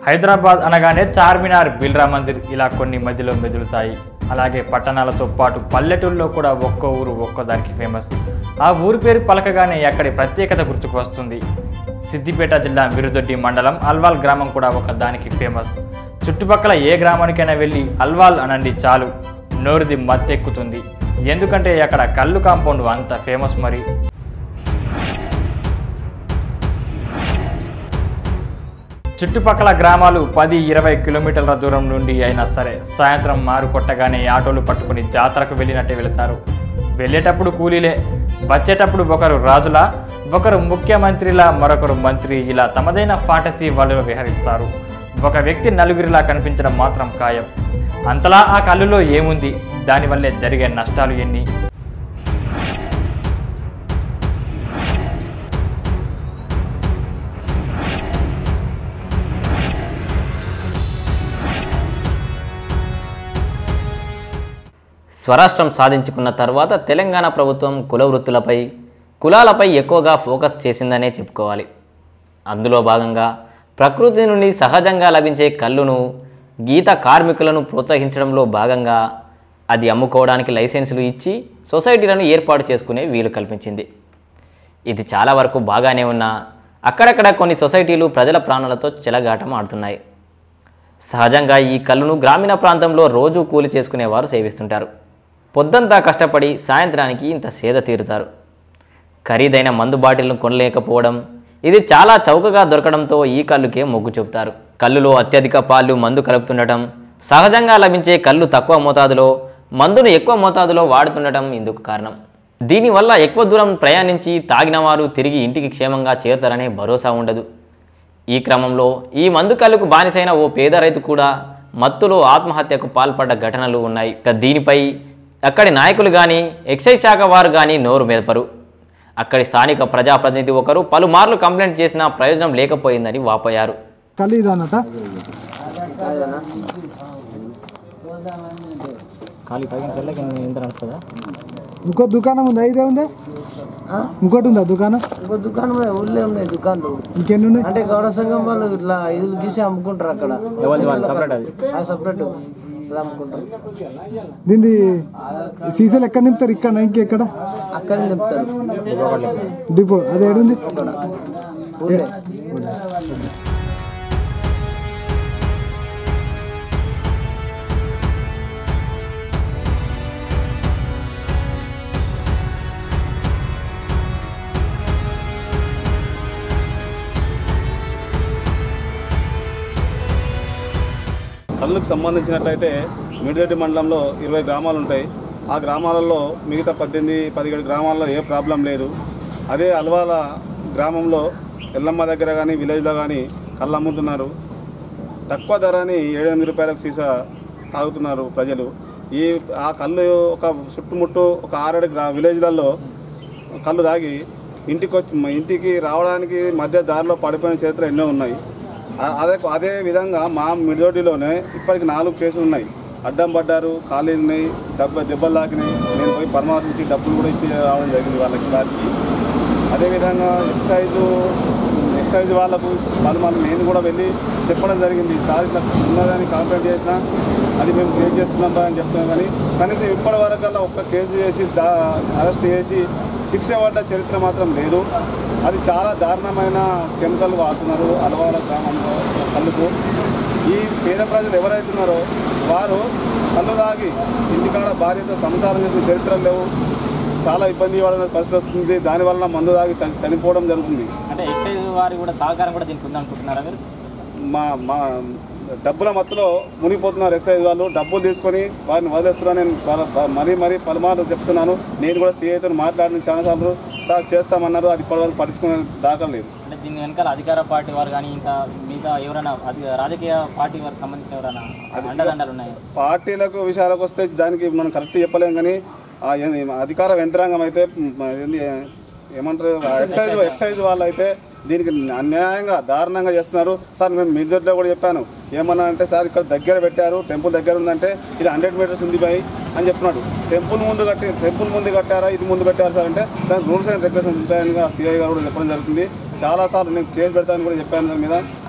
హైదరాబాద్ అనగానే చార్మినార్ బిల్రా మందిర్ ఇలా కొన్ని మధ్యలో మెదులుతాయి అలాగే పట్టణాలతో పాటు పల్లెటూరులో కూడా ఒక్కో ఊరు ఒక్కో దానికి ఫేమస్ ఆ ఊరి పేరు పలకగానే అక్కడి ప్రత్యేకత గుర్తుకు వస్తుంది సిద్దిపేట జిల్లా మిరుదొడ్డి మండలం అల్వాల్ గ్రామం కూడా ఒక దానికి ఫేమస్ చుట్టుపక్కల ఏ గ్రామానికైనా వెళ్ళి అల్వాల్ అనండి చాలు నోరుది మత్తెక్కుతుంది ఎందుకంటే అక్కడ కళ్ళు కాంపౌండ్ అంత ఫేమస్ మరి చుట్టుపక్కల గ్రామాలు పది ఇరవై కిలోమీటర్ల దూరం నుండి అయినా సరే సాయంత్రం మారు కొట్టగానే ఆటోలు పట్టుకుని జాతరకు వెళ్ళినట్టే వెళతారు వెళ్ళేటప్పుడు కూలీలే వచ్చేటప్పుడు ఒకరు రాజులా ఒకరు ముఖ్యమంత్రిలా మరొకరు మంత్రి ఇలా తమదైన ఫాంటసీ వాళ్ళు విహరిస్తారు ఒక వ్యక్తి నలుగురిలా కనిపించడం మాత్రం ఖాయం అంతలా ఆ కళ్ళులో ఏముంది దానివల్లే జరిగే నష్టాలు ఎన్ని స్వరాష్ట్రం సాధించుకున్న తర్వాత తెలంగాణ ప్రభుత్వం కుల వృత్తులపై కులాలపై ఎక్కువగా ఫోకస్ చేసిందనే చెప్పుకోవాలి అందులో భాగంగా ప్రకృతి నుండి సహజంగా లభించే కళ్ళును గీత కార్మికులను ప్రోత్సహించడంలో భాగంగా అది అమ్ముకోవడానికి లైసెన్సులు ఇచ్చి సొసైటీలను ఏర్పాటు చేసుకునే వీలు కల్పించింది ఇది చాలా వరకు బాగానే ఉన్నా అక్కడక్కడ కొన్ని సొసైటీలు ప్రజల ప్రాణాలతో చెలగాటం ఆడుతున్నాయి సహజంగా ఈ కళ్ళును గ్రామీణ ప్రాంతంలో రోజు కూలి చేసుకునేవారు సేవిస్తుంటారు పొద్దంతా కష్టపడి సాయంత్రానికి ఇంత సేద తీరుతారు ఖరీదైన మందు బాటిల్ను కొనలేకపోవడం ఇది చాలా చౌకగా దొరకడంతో ఈ కళ్ళుకే మొగ్గు చూపుతారు కళ్ళులో అత్యధిక పాలు మందు కలుపుతుండటం సహజంగా లభించే కళ్ళు తక్కువ మోతాదులో మందును ఎక్కువ మోతాదులో వాడుతుండటం ఇందుకు కారణం దీనివల్ల ఎక్కువ దూరం ప్రయాణించి తాగిన వారు తిరిగి ఇంటికి క్షేమంగా చేరుతారనే భరోసా ఉండదు ఈ క్రమంలో ఈ మందు కళ్ళకు బానిసైన ఓ పేద రైతు కూడా మత్తులో ఆత్మహత్యకు పాల్పడ్డ ఘటనలు ఉన్నాయి ఇక దీనిపై అక్కడి నాయకులు కానీ ఎక్సైజ్ శాఖ వారు కానీ నోరు మెదపరు అక్కడి స్థానిక ప్రజాప్రతినిధి ఒకరు పలుమార్లు కంప్లైంట్ చేసినా ప్రయోజనం లేకపోయిందని వాపోయారు కలి ఇదన్నట ఇంకో దుకాణం ఉందా ఇదే ఉందా ఇంకోటి ఉందా దుకాణం ఇంకో దుకాణం ఊళ్ళో ఉన్నాయి దుకాణాలు ఇంకెన్ని ఉన్నాయి అంటే గౌడ సంఘం వాళ్ళు ఇట్లా ఇల్లు గీసి అమ్ముకుంటారు అక్కడ ఆ సపరేట్ ఇలా అమ్ముకుంటారు దీన్ని సీసాలు ఎక్కడ నింపుతారు ఇక్కడ ఇంకెక్కడ అక్కడే నింపుతారు డిపో అది ఏడుంది ఊళ్ళే కళ్ళకు సంబంధించినట్లయితే మిడిదొడ్డి మండలంలో ఇరవై గ్రామాలు ఉంటాయి ఆ గ్రామాలలో మిగతా పద్దెనిమిది పదిహేడు గ్రామాల్లో ఏ ప్రాబ్లం లేదు అదే అల్వాల గ్రామంలో ఎల్లమ్మ దగ్గర కానీ విలేజ్లో కానీ కళ్ళు అమ్ముతున్నారు తక్కువ ధరని ఏడు ఎనిమిది రూపాయలకు సీసా తాగుతున్నారు ప్రజలు ఈ ఆ కళ్ళు ఒక చుట్టుముట్టు ఒక ఆరేడు గ్రా విలేజ్లలో కళ్ళు తాగి ఇంటికి వచ్చి మ- ఇంటికి రావడానికి మధ్య దారిలో పడిపోయిన చరిత్ర ఎన్నో ఉన్నాయి ఆ- అదే అదే విధంగా మా మిడిదొడ్డిలోనే ఇప్పటికి నాలుగు కేసులు ఉన్నాయి అడ్డం పడ్డారు ఖాళీలు ఉన్నాయి దెబ్బ దెబ్బలు తాకినాయి నేను పోయి పరమాత్మకి డబ్బులు కూడా ఇచ్చి రావడం జరిగింది వాళ్ళకి వారికి అదేవిధంగా ఎక్సైజు ఎక్సైజ్ వాళ్ళకు వాళ్ళు మనం నేను కూడా వెళ్ళి చెప్పడం జరిగింది సార్ ఇట్లా ఉన్నదని కంప్లైంట్ చేసినా అది మేము కేసు చేస్తున్నాం అని చెప్తున్నాం కానీ కనీసం ఇప్పటి వరకల్లా ఒక్క కేసు చేసి దా అరెస్ట్ చేసి శిక్ష పడ్డ చరిత్ర మాత్రం లేదు అది చాలా దారుణమైన కెమికల్ వాడుతున్నారు అలవాల గ్రామంలో కళ్ళుకు ఈ పేద ప్రజలు ఎవరైతున్నారో వారు కళ్ళు తాగి ఇంటికాడ భార్యతో సంసారం చేసిన చరిత్రలు లేవు చాలా ఇబ్బంది పడిన పరిస్థితి వస్తుంది దానివల్ల మందు తాగి చని- చనిపోవడం జరుగుతుంది అంటే ఎక్సైజ్ వారి కూడా సహకారం కూడా దీనికి ఉందనుకుంటున్నారా మీరు మా మా డబ్బుల మత్తులో మునిగిపోతున్నారు ఎక్సైజ్ వాళ్ళు డబ్బులు తీసుకొని వారిని వదిలేస్తున్నా నేను పల- ప- మరీ మరీ పలుమార్లు చెప్తున్నాను నేను కూడా సీఐతో మాట్లాడిన చాలాసార్లు సార్ చేస్తామన్నారు అది ఇప్పటివరకు పట్టించుకునే దాఖలు లేదు అంటే దీని వెనకాల అధికార పార్టీ వారు కానీ ఇంకా మిగతా ఎవరైనా అధి రాజకీయ పార్టీ వారికి సంబంధించిన ఎవరైనా అండదండలు ఉన్నాయి పార్టీలకు విషయాలకు వస్తే దానికి మనం కరెక్ట్ చెప్పలేం కానీ ఆ ఏంది అధికార యంత్రాంగం అయితే మ్, ఏంది ఏమంటారు ఎక్సైజ్ ఎక్సైజ్ వాళ్ళు అయితే దీనికి అన్యాయంగా దారుణంగా చేస్తున్నారు సార్ మేము మీ దగ్గర కూడా చెప్పాను ఏమన్నా అంటే సార్ ఇక్కడ దగ్గర పెట్టారు టెంపుల్ దగ్గర ఉందంటే ఇది హండ్రెడ్ మీటర్స్ ఉంది బై అని చెప్తున్నాడు టెంపుల్ ముందు కట్టి టెంపుల్ ముందు కట్టారా ఇది ముందు పెట్టారు సార్ అంటే దాని రూల్స్ అండ్ రెగ్యులేషన్స్ ఉంటాయని సిఐ గారు కూడా చెప్పడం జరుగుతుంది చాలాసార్లు నేను కేసు పెడతానని కూడా చెప్పాను దాని మీద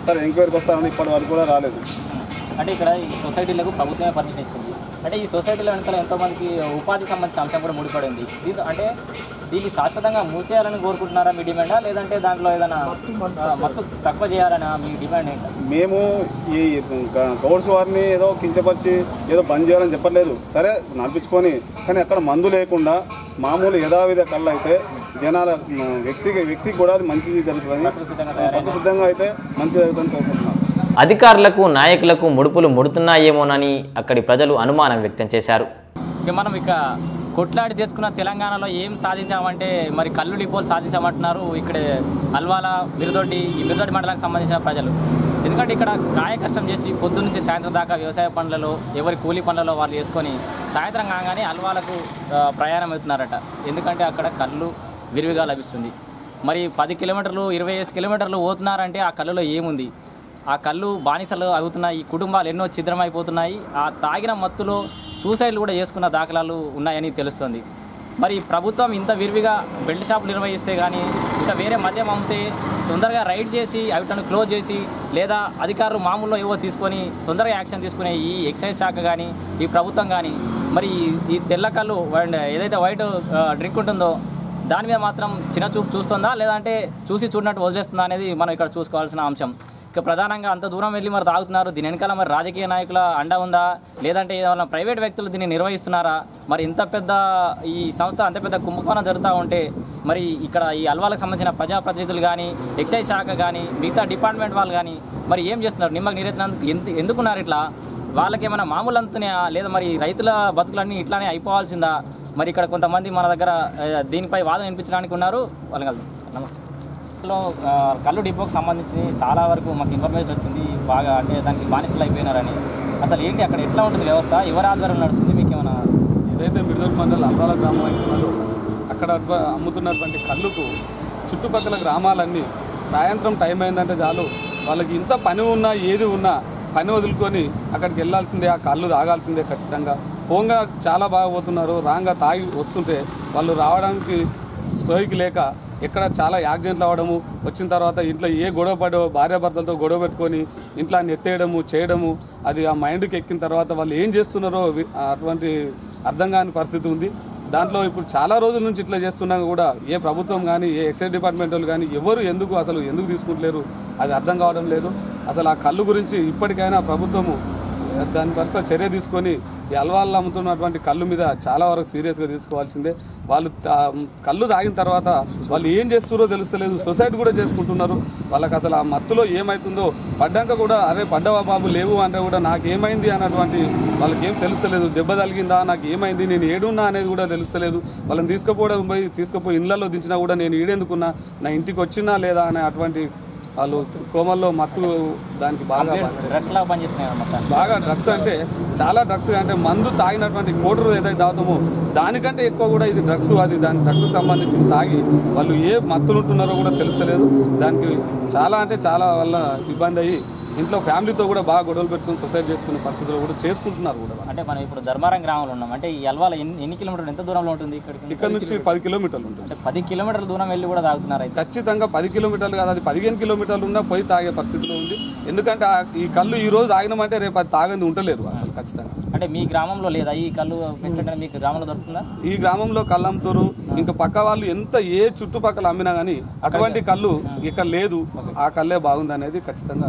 సరే ఎంక్వైరీకి వస్తారని ఇప్పటి వరకు కూడా రాలేదు అంటే ఇక్కడ ఈ సొసైటీలకు ప్రభుత్వమే పర్మిషన్ ఇచ్చింది అంటే ఈ సొసైటీలో వెనకాల ఎంతోమందికి ఉపాధికి సంబంధించిన అంశం కూడా ముడిపడి ఉంది దీంతో అంటే దీన్ని శాశ్వతంగా మూసేయాలని కోరుకుంటున్నారా మీ డిమాండా లేదంటే దాంట్లో ఏదైనా ఆ, మత్తు తక్కువ చేయాలని మీ డిమాండ్ ఏంటి మేము ఈ గ- గౌడ్స్ వారిని ఏదో కించపరిచి ఏదో బంద్ చేయాలని చెప్పట్లేదు సరే నడిపించుకొని కానీ అక్కడ మందు లేకుండా మామూలు యథావిధ కళ్ళు అయితే జనాల మ, వ్యక్తికి వ్యక్తికి కూడా అది మంచిది జరుగుతుంది పట్టు సిద్ధంగా అయితే మంచి జరుగుతుందని కోరుకుంటున్నాం అధికారులకు నాయకులకు ముడుపులు ముడుతున్నాయేమోనని అక్కడి ప్రజలు అనుమానం వ్యక్తం చేశారు ఇక మనం ఇక కొట్లాడి తెచ్చుకున్న తెలంగాణలో ఏం సాధించామంటే మరి కళ్ళు డిపోలు సాధించామంటున్నారు ఇక్కడ అల్వాల మిరుదొడ్డి ఈ మిరుదొడ్డి మండలానికి సంబంధించిన ప్రజలు ఎందుకంటే ఇక్కడ కాయ కష్టం చేసి పొద్దు నుంచి సాయంత్రం దాకా వ్యవసాయ పనులలో ఎవరి కూలీ పనులలో వాళ్ళు చేసుకొని సాయంత్రం కాగానే అల్వాలకు ఆ, ప్రయాణం అవుతున్నారట ఎందుకంటే అక్కడ కళ్ళు విరివిగా లభిస్తుంది మరి పది కిలోమీటర్లు ఇరవై ఐదు కిలోమీటర్లు పోతున్నారంటే ఆ కళ్ళులో ఏముంది ఆ కళ్ళు బానిసలు అవుతున్నాయి ఈ కుటుంబాలు ఎన్నో ఛిద్రమైపోతున్నాయి ఆ తాగిన మత్తులో సూసైడ్లు కూడా చేసుకున్న దాఖలాలు ఉన్నాయని తెలుస్తుంది మరి ప్రభుత్వం ఇంత విరివిగా బెల్ట్ షాపులు నిర్వహిస్తే కానీ ఇంకా వేరే మద్యం అమ్మితే తొందరగా రైడ్ చేసి అవిటను క్లోజ్ చేసి లేదా అధికారులు మామూలులో ఏవో తీసుకొని తొందరగా యాక్షన్ తీసుకునే ఈ ఎక్సైజ్ శాఖ కానీ ఈ ప్రభుత్వం కానీ మరి ఈ- ఈ తెల్ల కళ్ళు అండ్ ఏదైతే వైట్ డ్రింక్ ఉంటుందో దాని మీద మాత్రం చిన్న చూపు చూస్తుందా లేదంటే చూసి చూడనట్టు వదిలేస్తుందా అనేది మనం ఇక్కడ చూసుకోవాల్సిన అంశం ఇక ప్రధానంగా అంత దూరం వెళ్ళి మరి తాగుతున్నారు దీని వెనకాల మరి రాజకీయ నాయకుల అండ ఉందా లేదంటే ఏదైనా ప్రైవేట్ వ్యక్తులు దీన్ని నిర్వహిస్తున్నారా మరి ఇంత పెద్ద ఈ సంస్థ అంత పెద్ద కుంభకోణం జరుగుతూ ఉంటే మరి ఇక్కడ ఈ అల్వాలకు సంబంధించిన ప్రజాప్రతినిధులు కానీ ఎక్సైజ్ శాఖ కానీ మిగతా డిపార్ట్మెంట్ వాళ్ళు కానీ మరి ఏం చేస్తున్నారు నిమ్మకు నీరెత్తినందుకు ఎందు ఎందుకున్నారు ఇట్లా వాళ్ళకి ఏమైనా మామూలు అంతున్నాయా లేదా మరి రైతుల బతుకులన్నీ ఇట్లానే అయిపోవాల్సిందా మరి ఇక్కడ కొంతమంది మన దగ్గర ఆ, దీనిపై వాదన వినిపించడానికి ఉన్నారు వాళ్ళని కలుద్దాం నమస్తే లో, ఆ, కళ్ళు డిపోకి సంబంధించి చాలా వరకు మాకు ఇన్ఫర్మేషన్ వచ్చింది బాగా అంటే దానికి బానిసలు అయిపోయినారని అసలు ఏంటి అక్కడ ఎట్లా ఉంటుంది వ్యవస్థ ఎవరి ఆధ్వర్యం నడుస్తుంది మీకు ఏమైనా ఏదైతే మిర్దల్ మండలం అమరాల గ్రామం అవుతున్నదో అక్కడ అడ్వ- అమ్ముతున్నటువంటి కళ్ళుకు చుట్టుపక్కల గ్రామాలన్నీ సాయంత్రం టైం అయిందంటే చాలు వాళ్ళకి ఇంత పని ఉన్నా ఏది ఉన్నా పని వదులుకొని అక్కడికి వెళ్ళాల్సిందే ఆ కళ్ళు తాగాల్సిందే ఖచ్చితంగా పోంగా చాలా బాగా పోతున్నారు రాంగా తాగి వస్తుంటే వాళ్ళు రావడానికి స్టోయికి లేక ఎక్కడ చాలా యాక్సిడెంట్లు అవ్వడము వచ్చిన తర్వాత ఇంట్లో ఏ గొడవ పడో భార్యాభర్తలతో గొడవ పెట్టుకొని ఇంట్లో ఆయన ఎత్తేయడము చేయడము అది ఆ మైండ్కి ఎక్కిన తర్వాత వాళ్ళు ఏం చేస్తున్నారో వి- అటువంటి అర్థం కాని పరిస్థితి ఉంది దాంట్లో ఇప్పుడు చాలా రోజుల నుంచి ఇట్లా చేస్తున్నా కూడా ఏ ప్రభుత్వం కానీ ఏ ఎక్సైజ్ డిపార్ట్మెంట్ వాళ్ళు కానీ ఎవరు ఎందుకు అసలు ఎందుకు తీసుకుంటలేరు అది అర్థం కావడం లేదు అసలు ఆ కళ్ళు గురించి ఇప్పటికైనా ప్రభుత్వము దాని పట్ల చర్య తీసుకొని ఈ అల్వాళ్ళు అమ్ముతున్నటువంటి కళ్ళు మీద చాలా వరకు సీరియస్గా తీసుకోవాల్సిందే వాళ్ళు తా- కళ్ళు తాగిన తర్వాత వాళ్ళు ఏం చేస్తున్నారో తెలుస్తలేదు సొసైటీ కూడా చేసుకుంటున్నారు వాళ్ళకి అసలు ఆ మత్తులో ఏమవుతుందో పడ్డాక కూడా అరే పడ్డవా బాబు లేవు అంటే కూడా నాకు ఏమైంది అన్నటువంటి వాళ్ళకి ఏం తెలుస్తలేదు దెబ్బ తగిలిందా నాకు ఏమైంది నేను ఏడున్నా అనేది కూడా తెలుస్తలేదు వాళ్ళని తీసుకుపోవడం పోయి తీసుకుపోయి ఇళ్ళల్లో దించినా కూడా నేను ఈడెందుకున్నా నా ఇంటికి వచ్చినా లేదా అనే అటువంటి వాళ్ళు కోమల్లో మత్తు దానికి బాగా బానిస. డ్రగ్స్ లాగా పనిచేస్తున్నాయి మొత్తం బాగా డ్రగ్స్ అంటే చాలా డ్రగ్స్ అంటే మందు తాగినటువంటి కోటరు ఏదైతే తాగుతామో దానికంటే ఎక్కువ కూడా ఇది డ్రగ్స్ అది దాని డ్రగ్స్ సంబంధించి తాగి వాళ్ళు ఏ మత్తులు ఉంటున్నారో కూడా తెలుస్తలేదు దానికి చాలా అంటే చాలా వల్ల ఇబ్బంది అయ్యి ఇంట్లో ఫ్యామిలీతో కూడా బాగా గొడవలు పెట్టుకుని సొసైడ్ చేసుకునే పరిస్థితులు కూడా చేసుకుంటున్నారు కూడా అంటే మనం ఇప్పుడు ధర్మారం గ్రామంలో ఉన్నాం అంటే ఈ అల్వాల ఎన్ని ఎన్ని కిలోమీటర్లు ఎంత దూరంలో ఉంటుంది ఇక్కడికి ఇక్కడ నుంచి పది కిలోమీటర్లు ఉంటుంది అంటే పది కిలోమీటర్ల దూరం వెళ్ళి కూడా తాగుతున్నారు అయితే ఖచ్చితంగా పది కిలోమీటర్లు కాదు అది పదిహేను కిలోమీటర్లు ఉన్నా పోయి తాగే పరిస్థితిలో ఉంది ఎందుకంటే ఆ- ఈ కళ్ళు ఈ రోజు తాగినామంటే రేపు అది తాగని ఉండలేదు అసలు ఖచ్చితంగా అంటే మీ గ్రామంలో లేదా ఈ కళ్ళు ఫెసిలిటీ అనేది మీకు గ్రామంలో దొరుకుతుందా ఈ గ్రామంలో కళ్ళంతూరు ఇంకా పక్క వాళ్ళు ఎంత ఏ చుట్టుపక్కల అమ్మినా కానీ అటువంటి కళ్ళు ఇక్కడ లేదు ఆ కళ్ళే బాగుంది అనేది ఖచ్చితంగా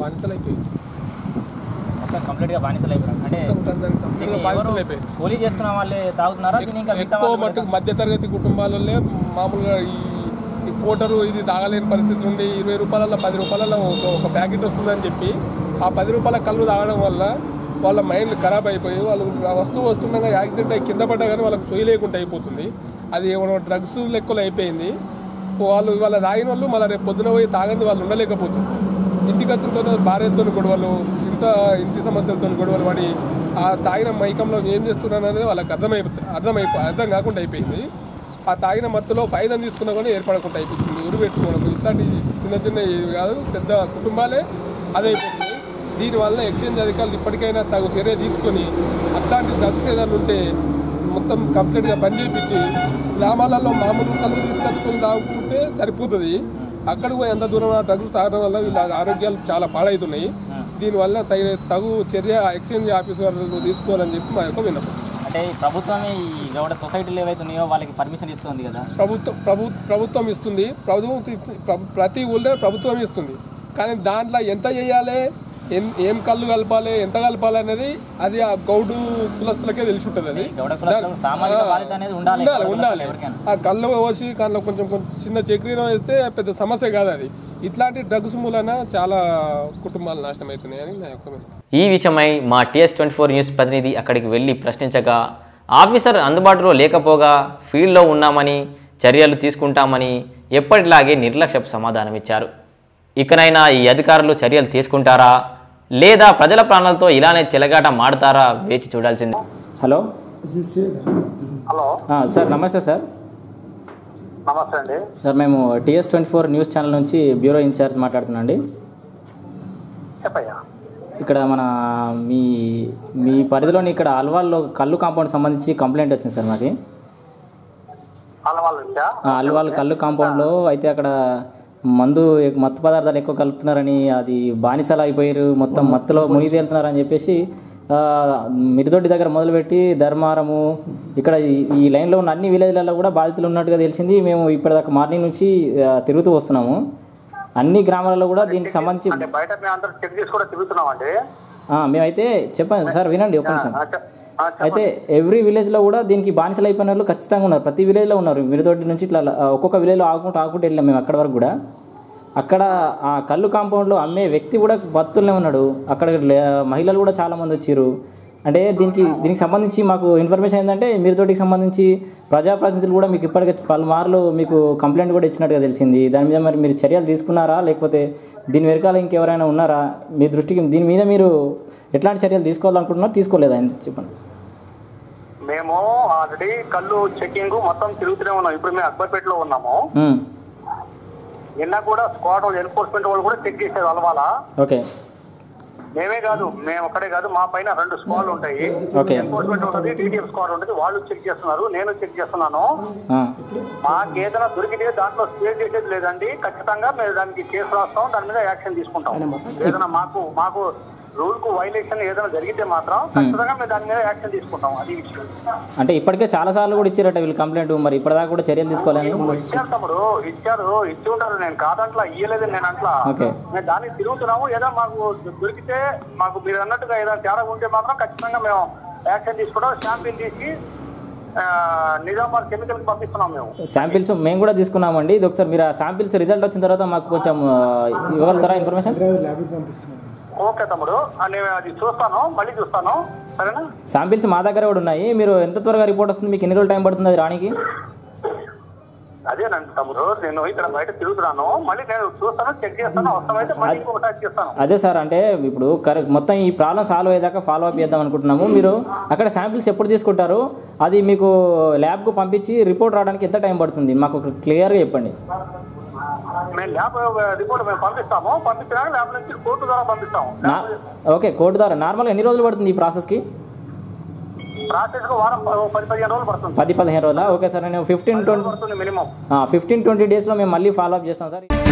మొత్తం కంప్లీట్ గా బానిసలు అయిపోయారు అంటే దీన్ని ఎవరు కూలీ చేసుకున్న వాళ్ళే తాగుతున్నారా దీన్ని ఇంకా మిగతా ఎక్కువ వాళ్ళు కూడా మట్టుకు మధ్యతరగతి కుటుంబాలలో మామూలుగా ఈ ఈ కోటరు ఇది తాగలేని పరిస్థితి నుండి ఇరవై రూపాయల పది రూపాయల ఒక ఒక ప్యాకెట్ వస్తుందని చెప్పి ఆ పది రూపాయల కళ్ళు తాగడం వల్ల వాళ్ళ మైండ్ ఖరాబ్ అయిపోయి వాళ్ళు ఆ వస్తువు వస్తుండగా యాక్సిడెంట్ అయ్యి కింద పడ్డా కానీ వాళ్ళకి సొయ్యి లేకుండా అయిపోతుంది అది ఏమైనా డ్రగ్స్ లెక్కలు అయిపోయింది వాళ్ళు ఇవాళ తాగిన వాళ్ళు మళ్ళీ రేపు పొద్దున పోయి తాగంది వాళ్ళు ఉండలేకపోతుంది ఇంటికి వచ్చిన తర్వాత భార్యతో గొడవలు ఇంట ఇంటి సమస్యలతో గొడవలు పడి ఆ తాగిన మైకంలో ఏం చేస్తున్నాను అనేది వాళ్ళకి అర్థమైపో అర్థమైపో అర్థం కాకుండా అయిపోయింది ఆ తాగిన మత్తులో ఫైదం తీసుకున్నా కూడా ఏర్పడకుండా అయిపోతుంది ఉరి పెట్టుకోవడం ఇట్లాంటి చిన్న చిన్న ఇవి కాదు పెద్ద కుటుంబాలే అదైపోతుంది దీనివల్ల ఎక్స్చేంజ్ అధికారులు ఇప్పటికైనా తగు చర్య తీసుకొని అట్లాంటి డ్రగ్స్ ఏదైనా ఉంటే మొత్తం కంప్లీట్గా బంద్ చేయించి గ్రామాలలో మామూలు కళ్ళు తీసుకొచ్చుకొని తాగుకుంటే సరిపోతుంది అక్కడికి పోయి ఎంత దూరం ఆ డ్రగ్స్ తాగడం వల్ల వీళ్ళ ఆరోగ్యాలు చాలా పాడవుతున్నాయి దీనివల్ల తగిన తగు చర్య ఎక్స్చేంజ్ ఆఫీస్ వాళ్ళు తీసుకోవాలని చెప్పి మా యొక్క విన్నపం అంటే ఈ ప్రభుత్వమే ఈ గౌడ సొసైటీలు ఏవైతే ఉన్నాయో వాళ్ళకి పర్మిషన్ ఇస్తుంది కదా ప్రభుత్వం ప్రభు ప్రభుత్వం ఇస్తుంది ప్రభుత్వం ఇస్తు- ప్ర- ప్రతి ఊళ్ళో ప్రభుత్వం ఇస్తుంది కానీ దాంట్లో ఎంత చేయాలి ఏం ఏం కళ్ళు కలపాలి ఎంత కలపాలి అనేది అది ఆ గౌడు కులస్తులకే తెలిసి ఉంటుంది అది గౌడ కులస్తులకు సామాజిక బాధ్యత అనేది ఉండాలి ఉండాలి గౌడ ఉండాలి ఎవరికైనా. ఆ కళ్ళు పోసి కళ్ళు కొంచెం కొంచెం చిన్న చక్రీలో వేస్తే పెద్ద సమస్య కాదు అది ఇట్లాంటి డ్రగ్స్ మూలన చాలా కుటుంబాలు నాశనం అవుతున్నాయి అని నా యొక్క అభిప్రాయం. ఈ విషయమై మా టీఎస్ ట్వంటీ ఫోర్ న్యూస్ ప్రతినిధి అక్కడికి వెళ్ళి ప్రశ్నించగా ఆఫీసర్ అందుబాటులో లేకపోగా ఫీల్డ్లో ఉన్నామని చర్యలు తీసుకుంటామని ఎప్పటిలాగే నిర్లక్ష్యపు సమాధానం ఇచ్చారు ఇకనైనా ఈ అధికారులు చర్యలు తీసుకుంటారా లేదా ప్రజల ప్రాణాలతో ఇలానే చెలగాట మాడతారా వేచి చూడాల్సిందే హలో హలో సార్ నమస్తే సార్ నమస్తే అండి సార్ మేము TS twenty four news channel నుంచి బ్యూరో ఇన్ఛార్జ్ మాట్లాడుతున్నాం అండి చెప్పయ్యా ఇక్కడ మన మీ మీ పరిధిలోని ఇక్కడ అల్వాల్లో కళ్ళు కాంపౌండ్ సంబంధించి కంప్లైంట్ వచ్చింది సార్ మాకి వాళ్ళ వాళ్ళ నుంచా ఆ అల్వాల్ కళ్ళు కాంపౌండ్లో అయితే అక్కడ మందు ఎక్- మత్తు పదార్థాలు ఎక్కువ కలుపుతున్నారని అది బానిసలు అయిపోయారు మొత్తం మత్తులో మునిగి తేలుతున్నారని చెప్పేసి ఆ, మిరిదొడ్డి దగ్గర మొదలుపెట్టి ధర్మారము ఇక్కడ ఈ- ఈ లైన్లో ఉన్న అన్ని విలేజ్లలో కూడా బాధితులు ఉన్నట్టుగా తెలిసింది మేము ఇప్పటిదాకా మార్నింగ్ నుంచి ఆ, తిరుగుతూ వస్తున్నాము అన్ని గ్రామాలలో కూడా దీనికి సంబంధించి అంటే బయట మేము అందరూ చెక్ చేసి కూడా తిరుగుతున్నామండి ఆ, మేమైతే చెప్పండి సార్ వినండి ఒక నిమిషం ఆ, చె- ఆ, చెప్పండి. అయితే ఎవ్రీ విలేజ్లో కూడా దీనికి బానిసలు అయిపోయిన వాళ్ళు ఖచ్చితంగా ఉన్నారు ప్రతి విలేజ్లో ఉన్నారు మిరుదొడ్డి నుంచి ఇట్లా ఆ, ఒక్కొక్క విలేజ్లో ఆగుకుంటూ ఆగుకుంటూ వెళ్ళాం మేము అక్కడ వరకు కూడా అక్కడ ఆ కళ్ళు కాంపౌండ్లో అమ్మే వ్యక్తి కూడా బతుల్నే ఉన్నాడు అక్కడ లే- మహిళలు కూడా చాలా మంది వచ్చారు అంటే దీనికి దీనికి సంబంధించి మాకు ఇన్ఫర్మేషన్ ఏంటంటే మిరుదొడ్డికి సంబంధించి ప్రజాప్రతినిధులు కూడా మీకు ఇప్పటికే పలుమార్లు మీకు కంప్లైంట్ కూడా ఇచ్చినట్టుగా తెలిసింది దాని మీద మరి మీరు చర్యలు తీసుకున్నారా లేకపోతే దీని వెనకాల ఇంకెవరైనా ఉన్నారా మీ దృష్టికి దీని మీద మీరు ఎట్లాంటి చర్యలు తీసుకోవాలనుకుంటున్నారో తీసుకోలేదా అని చెప్పండి మేము ఆల్రెడీ కళ్ళు చెకింగ్ మొత్తం తిరుగుతూనే ఉన్నాం ఇప్పుడు మేము అక్బర్పేటలో ఉన్నాము మ్మ్. నిన్న కూడా స్క్వాడ్ ఎన్ఫోర్స్మెంట్ వాళ్ళు కూడా చెక్ చేసేది అలవాలా ఓకే మేమే కాదు మేము ఒక్కడే కాదు మా పైన రెండు స్క్వాడ్లు ఉంటాయి ఓకే. ఎన్ఫోర్స్మెంట్ ఉంటుంది డిటిఎఫ్ స్క్వాడ్ ఉంటుంది వాళ్ళు చెక్ చేస్తున్నారు నేను చెక్ చేస్తున్నాను ఆ. మాకు ఏదైనా దొరికితే దాంట్లో స్టే చేసేది లేదండి ఖచ్చితంగా మేము దానికి కేసు రాస్తాం దాని మీద యాక్షన్ తీసుకుంటాం ఏదైనా మాకు మాకు రూల్ కు వైలేషన్ ఏదైనా జరిగితే మాత్రం ఖచ్చితంగా మేము దాని మీద యాక్షన్ తీసుకుంటాం అది విషయం అంటే ఇప్పటికే చాలా సార్లు కూడా ఇచ్చారట వీళ్ళు కంప్లైంట్ మరి ఇప్పటిదాకా కూడా చర్యలు తీసుకోవాలని ఇచ్చారు తమ్ముడు ఇచ్చారు ఇచ్చి ఉంటారు నేను కాదంట్లా ఇయ్యలేదు నేను అంట్లా ఓకే. మేము దానికి తిరుగుతున్నాము ఏదో మాకు దొరికితే మాకు మీరు అన్నట్టుగా ఏదైనా తేడా ఉంటే మాత్రం ఖచ్చితంగా మేము యాక్షన్ తీసుకుంటాం షాంపిల్ తీసి ఆ, నిజామాబాద్ కెమికల్ పంపిస్తున్నాం మేము శాంపిల్స్ మేము కూడా తీసుకున్నామండి ఇది ఒకసారి మీరు ఆ శాంపిల్స్ రిజల్ట్ వచ్చిన తర్వాత మాకు కొంచెం ఆ, ఇవ్వగలుగుతారా ఇన్ఫర్మేషన్ ల్యాబ్కి పంపిస్తున్నాను ఓకే తమ్ముడు ఆ, నేను అది చూస్తాను మళ్ళీ చూస్తాను సరేనా శాంపిల్స్ మా దగ్గర కూడా ఉన్నాయి మీరు ఎంత త్వరగా రిపోర్ట్ వస్తుంది మీకు ఎన్ని రోజులు టైం పడుతుంది అది రానికి అదేనండి తమ్ముడు నేను ఇక్కడ బయట తిరుగుతున్నాను మళ్ళీ నేను చూస్తాను చెక్ చేస్తాను అవసరమైతే మళ్ళీ ఇంకొకటి చేస్తాను అదే సార్ అంటే ఇప్పుడు కరెక్ట్ మొత్తం ఈ ప్రాబ్లం సాల్వ్ అయ్యేదాకా ఫాలో అప్ చేద్దాం అనుకుంటున్నాము మీరు అక్కడ శాంపిల్స్ ఎప్పుడు తీసుకుంటారు అది మీకు ల్యాబ్కు పంపించి రిపోర్ట్ రావడానికి ఎంత టైం పడుతుంది మాకు క్లియర్గా చెప్పండి మేము ల్యాబ్ రిపోర్ట్ మేము పంపిస్తాము పంపించినాక ల్యాబ్ నుంచి కోర్టు ద్వారా పంపిస్తాము నా ఓకే కోర్టు ద్వారా నార్మల్గా ఎన్ని రోజులు పడుతుంది ఈ ప్రాసెస్కి ప్రాసెస్ కు వారం ప- పది పదిహేను రోజులు పడుతుంది పది పదిహేను రోజులా ఓకే సార్ నేను ఫిఫ్టీన్ ట్వంటీ పడుతుంది మినిమం ఫిఫ్టీన్ ట్వంటీ డేస్లో మేము మళ్ళీ ఫాలో అప్ చేస్తాం సార్